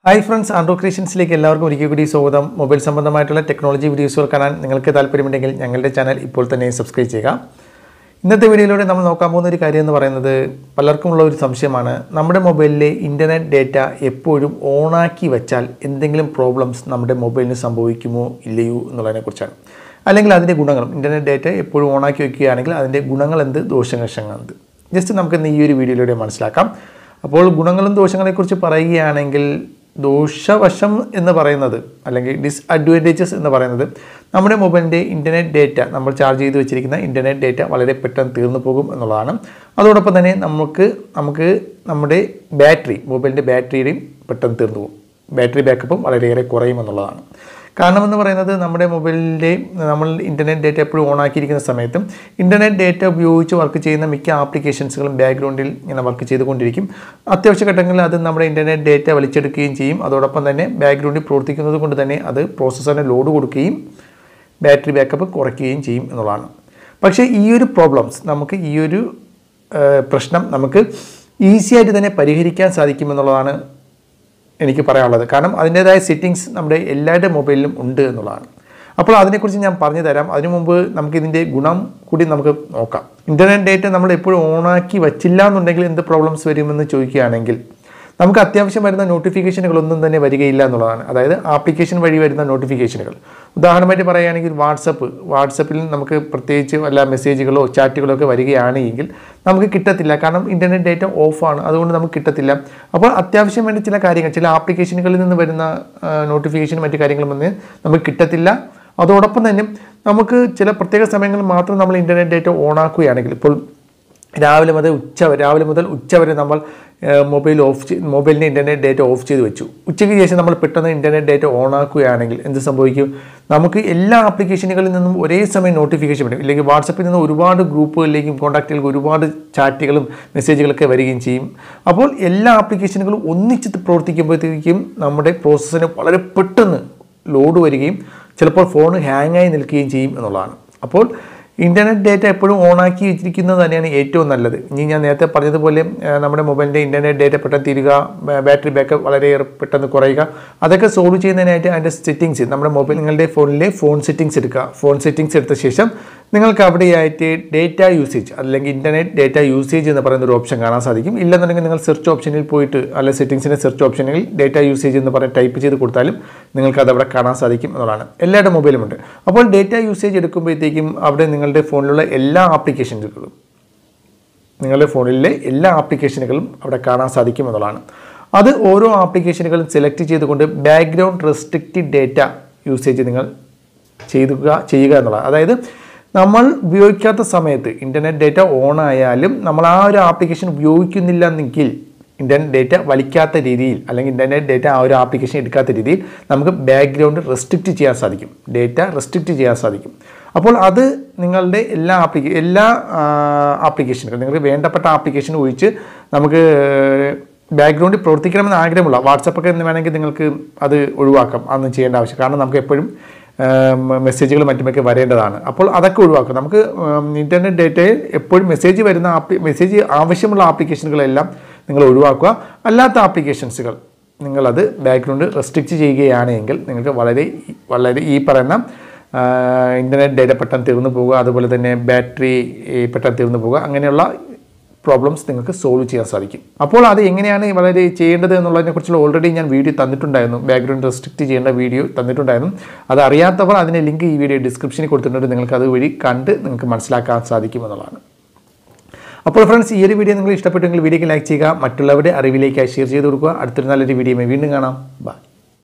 hi friends ആൻഡ്രോ ക്രിയേഷൻസിലേക്ക് എല്ലാവർക്കും ഒരിക്കൽ കൂടി സ്വാഗതം മൊബൈൽ സംബന്ധമായിട്ടുള്ള ടെക്നോളജി വീഡിയോസുകൾ കാണാൻ നിങ്ങൾക്ക് താല്പര്യമുണ്ടെങ്കിൽ ഞങ്ങളുടെ ചാനൽ ഇപ്പോൾ തന്നെ സബ്സ്ക്രൈബ് ചെയ്യുക ഇന്നത്തെ വീഡിയോയിലൂടെ നമ്മൾ നോക്കാൻ പോകുന്ന ഒരു കാര്യം എന്ന് പറയുന്നത് പലർക്കുമുള്ള ഒരു സംശയമാണ് നമ്മുടെ മൊബൈലിലെ ഇൻ്റർനെറ്റ് ഡേറ്റ എപ്പോഴും ഓണാക്കി വെച്ചാൽ എന്തെങ്കിലും പ്രോബ്ലംസ് നമ്മുടെ മൊബൈലിന് സംഭവിക്കുമോ ഇല്ലയോ എന്നുള്ളതിനെക്കുറിച്ചാണ് അല്ലെങ്കിൽ അതിൻ്റെ ഗുണങ്ങളും ഇൻ്റർനെറ്റ് ഡേറ്റ എപ്പോഴും ഓണാക്കി വെക്കുകയാണെങ്കിൽ അതിൻ്റെ ഗുണങ്ങൾ എന്ത് ദോഷവശങ്ങൾ എന്ത് ജസ്റ്റ് നമുക്കിന്ന് ഈ ഒരു വീഡിയോയിലൂടെ മനസ്സിലാക്കാം അപ്പോൾ ഗുണങ്ങളും ദോഷങ്ങളെക്കുറിച്ച് പറയുകയാണെങ്കിൽ ദോഷവശം എന്ന് പറയുന്നത് അല്ലെങ്കിൽ ഡിസ്അഡ്വാൻറ്റേജസ് എന്ന് പറയുന്നത് നമ്മുടെ മൊബൈലിൻ്റെ ഇൻ്റർനെറ്റ് ഡേറ്റ നമ്മൾ ചാർജ് ചെയ്ത് വെച്ചിരിക്കുന്ന ഇൻ്റർനെറ്റ് ഡേറ്റ വളരെ പെട്ടെന്ന് തീർന്നു പോകും എന്നുള്ളതാണ് അതോടൊപ്പം തന്നെ നമുക്ക് നമുക്ക് നമ്മുടെ ബാറ്ററി മൊബൈലിൻ്റെ ബാറ്ററിയുടെയും പെട്ടെന്ന് തീർന്നു പോകും ബാറ്ററി ബാക്കപ്പും വളരെയേറെ കുറയും എന്നുള്ളതാണ് കാരണം എന്ന് പറയുന്നത് നമ്മുടെ മൊബൈലിൻ്റെ നമ്മൾ ഇൻ്റർനെറ്റ് ഡേറ്റ എപ്പോഴും ഓൺ ആക്കിയിരിക്കുന്ന സമയത്തും ഇൻ്റർനെറ്റ് ഡേറ്റ ഉപയോഗിച്ച് വർക്ക് ചെയ്യുന്ന മിക്ക ആപ്ലിക്കേഷൻസുകളും ബാക്ക്ഗ്രൗണ്ടിൽ ഇങ്ങനെ വർക്ക് ചെയ്തുകൊണ്ടിരിക്കും അത്യാവശ്യ ഘട്ടങ്ങളിൽ അത് നമ്മുടെ ഇൻ്റർനെറ്റ് ഡേറ്റ വലിച്ചെടുക്കുകയും ചെയ്യും അതോടൊപ്പം തന്നെ ബാക്ക്ഗ്രൗണ്ടിൽ പ്രവർത്തിക്കുന്നത് കൊണ്ട് തന്നെ അത് പ്രോസസ്സറിന് ലോഡ് കൊടുക്കുകയും ബാറ്ററി ബാക്കപ്പ് കുറയ്ക്കുകയും ചെയ്യും എന്നുള്ളതാണ് പക്ഷേ ഈ ഒരു പ്രോബ്ലംസ് നമുക്ക് ഈ ഒരു ഏഹ്, പ്രശ്നം നമുക്ക് ഈസി ആയിട്ട് തന്നെ പരിഹരിക്കാൻ സാധിക്കുമെന്നുള്ളതാണ് എനിക്ക് പറയാനുള്ളത് കാരണം അതിൻ്റേതായ സെറ്റിങ്സ് നമ്മുടെ എല്ലാവരുടെ മൊബൈലിലും ഉണ്ട് എന്നുള്ളതാണ് അപ്പോൾ അതിനെക്കുറിച്ച് ഞാൻ പറഞ്ഞു തരാം അതിനു മുമ്പ് നമുക്ക് ഇതിൻ്റെ ഗുണം കൂടി നമുക്ക് നോക്കാം ഇൻ്റർനെറ്റ് ഡേറ്റ നമ്മൾ എപ്പോഴും ഓണാക്കി വച്ചില്ല എന്നുണ്ടെങ്കിൽ എന്ത് പ്രോബ്ലംസ് വരുമെന്ന് ചോദിക്കുകയാണെങ്കിൽ നമുക്ക് അത്യാവശ്യം വരുന്ന നോട്ടിഫിക്കേഷനുകളൊന്നും തന്നെ വരികയില്ല എന്നുള്ളതാണ് അതായത് ആപ്ലിക്കേഷൻ വഴി വരുന്ന നോട്ടിഫിക്കേഷനുകൾ ഉദാഹരണമായിട്ട് പറയുകയാണെങ്കിൽ വാട്സപ്പ് വാട്സപ്പിൽ നമുക്ക് പ്രത്യേകിച്ച് വല്ല മെസ്സേജുകളോ ചാറ്റുകളോ ഒക്കെ വരികയാണെങ്കിൽ നമുക്ക് കിട്ടത്തില്ല കാരണം ഇൻ്റർനെറ്റ് ഡേറ്റ ഓഫാണ് അതുകൊണ്ട് നമുക്ക് കിട്ടത്തില്ല അപ്പോൾ അത്യാവശ്യം വേണ്ട ചില കാര്യങ്ങൾ ചില ആപ്ലിക്കേഷനുകളിൽ നിന്ന് വരുന്ന നോട്ടിഫിക്കേഷനും മറ്റു കാര്യങ്ങളും വന്ന് നമുക്ക് കിട്ടത്തില്ല അതോടൊപ്പം തന്നെ നമുക്ക് ചില പ്രത്യേക സമയങ്ങളിൽ മാത്രം നമ്മൾ ഇൻ്റർനെറ്റ് ഡേറ്റ ഓണാക്കുകയാണെങ്കിൽ ഇപ്പോൾ രാവിലെ മുതൽ ഉച്ച വരെ രാവിലെ മുതൽ ഉച്ച വരെ നമ്മൾ ഏഹ്, മൊബൈൽ ഓഫ് ചെയ്ത് മൊബൈലിൻ്റെ ഇൻ്റർനെറ്റ് ഡേറ്റ ഓഫ് ചെയ്ത് വെച്ചു ഉച്ചയ്ക്ക് ശേഷം നമ്മൾ പെട്ടെന്ന് ഇൻ്റർനെറ്റ് ഡേറ്റ ഓൺ ആക്കുകയാണെങ്കിൽ എന്ത് സംഭവിക്കും നമുക്ക് എല്ലാ ആപ്ലിക്കേഷനുകളിൽ നിന്നും ഒരേ സമയം നോട്ടിഫിക്കേഷൻ വരും ഇല്ലെങ്കിൽ വാട്സപ്പിൽ നിന്ന് ഒരുപാട് ഗ്രൂപ്പുകളിലേക്കും കോൺടാക്റ്റുകൾക്ക് ഒരുപാട് ചാറ്റുകളും മെസ്സേജുകളൊക്കെ വരികയും ചെയ്യും അപ്പോൾ എല്ലാ ആപ്ലിക്കേഷനുകളും ഒന്നിച്ച് പ്രവർത്തിക്കുമ്പോഴത്തേക്കും നമ്മുടെ പ്രോസസ്സിന് വളരെ പെട്ടെന്ന് ലോഡ് വരികയും ചിലപ്പോൾ ഫോൺ ഹാങ്ങായി നിൽക്കുകയും ചെയ്യും എന്നുള്ളതാണ് അപ്പോൾ ഇൻ്റർനെറ്റ് ഡേറ്റ എപ്പോഴും ഓണാക്കി വെച്ചിരിക്കുന്നത് തന്നെയാണ് ഏറ്റവും നല്ലത് ഇനി ഞാൻ നേരത്തെ പറഞ്ഞതുപോലെ ആ, നമ്മുടെ മൊബൈലിൻ്റെ ഇൻ്റർനെറ്റ് ഡേറ്റ പെട്ടെന്ന് തീരുക ബാ- ബാറ്ററി ബാക്കപ്പ് വളരെയേറെ പെട്ടെന്ന് കുറയുക അതൊക്കെ സോൾവ് ചെയ്യുന്നതിനായിട്ട് അതിൻ്റെ സെറ്റിങ്സ് നമ്മുടെ മൊബൈൽ നിങ്ങളുടെ ഫോണിലെ ഫോൺ സെറ്റിങ്സ് എടുക്കുക ഫോൺ സെറ്റിങ്സ് എടുത്ത ശേഷം നിങ്ങൾക്ക് അവിടെയായിട്ട് ഡേറ്റ യൂസേജ് അല്ലെങ്കിൽ ഇൻ്റർനെറ്റ് ഡേറ്റ യൂസേജ് എന്ന് പറയുന്ന ഒരു ഓപ്ഷൻ കാണാൻ സാധിക്കും ഇല്ലെന്നുണ്ടെങ്കിൽ നിങ്ങൾ സെർച്ച് ഓപ്ഷനിൽ പോയിട്ട് അല്ലെ സെറ്റിങ്സിൻ്റെ സെർച്ച് ഓപ്ഷനിൽ ഡേറ്റ യൂസേജ് എന്ന് പറഞ്ഞ് ടൈപ്പ് ചെയ്ത് കൊടുത്താലും നിങ്ങൾക്ക് അത് അവിടെ കാണാൻ സാധിക്കും എന്നുള്ളതാണ് എല്ലാവരുടെ മൊബൈലും ഉണ്ട് അപ്പോൾ ഡേറ്റ യൂസേജ് എടുക്കുമ്പോഴത്തേക്കും അവിടെ നിങ്ങളുടെ ഫോണിലുള്ള എല്ലാ ആപ്ലിക്കേഷനുകളും നിങ്ങളുടെ ഫോണിലെ എല്ലാ ആപ്ലിക്കേഷനുകളും അവിടെ കാണാൻ സാധിക്കും എന്നുള്ളതാണ് അത് ഓരോ ആപ്ലിക്കേഷനുകളും സെലക്ട് ചെയ്തുകൊണ്ട് ബാക്ക്ഗ്രൗണ്ട് റെസ്ട്രിക്റ്റഡ് ഡേറ്റ യൂസേജ് നിങ്ങൾ ചെയ്യുക ചെയ്യുക എന്നുള്ളത് അതായത് നമ്മൾ ഉപയോഗിക്കാത്ത സമയത്ത് ഇൻ്റർനെറ്റ് ഡേറ്റ ഓൺ ആയാലും നമ്മൾ ആ ഒരു ആപ്ലിക്കേഷൻ ഉപയോഗിക്കുന്നില്ല എന്നെങ്കിൽ ഇൻ്റർനെറ്റ് ഡേറ്റ വലിക്കാത്ത രീതിയിൽ അല്ലെങ്കിൽ ഇൻ്റർനെറ്റ് ഡേറ്റ ആ ഒരു ആപ്ലിക്കേഷൻ എടുക്കാത്ത രീതിയിൽ നമുക്ക് ബാക്ക്ഗ്രൗണ്ട് റെസ്ട്രിക്റ്റ് ചെയ്യാൻ സാധിക്കും ഡേറ്റ റെസ്ട്രിക്റ്റ് ചെയ്യാൻ സാധിക്കും അപ്പോൾ അത് നിങ്ങളുടെ എല്ലാ ആപ്ലിക്കേ എല്ലാ ആപ്ലിക്കേഷനുകൾ നിങ്ങൾക്ക് വേണ്ടപ്പെട്ട ആപ്ലിക്കേഷൻ ഒഴിച്ച് നമുക്ക് ബാക്ക്ഗ്രൗണ്ടിൽ പ്രവർത്തിക്കണമെന്ന് ആഗ്രഹമുള്ള വാട്സപ്പൊക്കെ എന്ന് വേണമെങ്കിൽ നിങ്ങൾക്ക് അത് ഒഴിവാക്കാം അതൊന്നും ചെയ്യേണ്ട ആവശ്യം കാരണം നമുക്ക് എപ്പോഴും മെസ്സേജുകൾ മറ്റുമൊക്കെ വരേണ്ടതാണ് അപ്പോൾ അതൊക്കെ ഒഴിവാക്കും നമുക്ക് ഇൻ്റർനെറ്റ് ഡേറ്റയിൽ എപ്പോഴും മെസ്സേജ് വരുന്ന ആപ്ലി മെസ്സേജ് ആവശ്യമുള്ള ആപ്ലിക്കേഷനുകളെല്ലാം നിങ്ങൾ ഒഴിവാക്കുക അല്ലാത്ത ആപ്ലിക്കേഷൻസുകൾ നിങ്ങളത് ബാക്ക്ഗ്രൗണ്ട് റെസ്ട്രിക്റ്റ് ചെയ്യുകയാണെങ്കിൽ നിങ്ങൾക്ക് വളരെ വളരെ ഈ പറയുന്ന ഇൻ്റർനെറ്റ് ഡേറ്റ പെട്ടെന്ന് തീർന്നു പോവുക അതുപോലെ തന്നെ ബാറ്ററി പെട്ടെന്ന് തീർന്നു പോവുക അങ്ങനെയുള്ള പ്രോബ്ലംസ് നിങ്ങൾക്ക് സോൾവ് ചെയ്യാൻ സാധിക്കും അപ്പോൾ അത് എങ്ങനെയാണ് വളരെ ചെയ്യേണ്ടത് എന്നുള്ളതിനെക്കുറിച്ചുള്ള ഓൾറെഡി ഞാൻ വീഡിയോ തന്നിട്ടുണ്ടായിരുന്നു ബാക്ക്ഗ്രൗണ്ട് റെസ്ട്രിക്റ്റ് ചെയ്യേണ്ട വീഡിയോ തന്നിട്ടുണ്ടായിരുന്നു അത് അറിയാത്തവർ അതിൻ്റെ ലിങ്ക് ഈ വീഡിയോ ഡിസ്ക്രിപ്ഷനിൽ കൊടുത്തിട്ടുണ്ട് നിങ്ങൾക്ക് അത് വഴി കണ്ട് നിങ്ങൾക്ക് മനസ്സിലാക്കാൻ സാധിക്കും എന്നുള്ളതാണ് അപ്പോൾ ഫ്രണ്ട്സ് ഈ ഒരു വീഡിയോ നിങ്ങൾ ഇഷ്ടപ്പെട്ടെങ്കിൽ വീഡിയോക്ക് ലൈക്ക് ചെയ്യുക മറ്റുള്ളവരുടെ അറിവിലേക്കായി ഷെയർ ചെയ്ത് കൊടുക്കുക അടുത്തൊരു നല്ലൊരു വീഡിയോ വീണ്ടും കാണാം ബൈ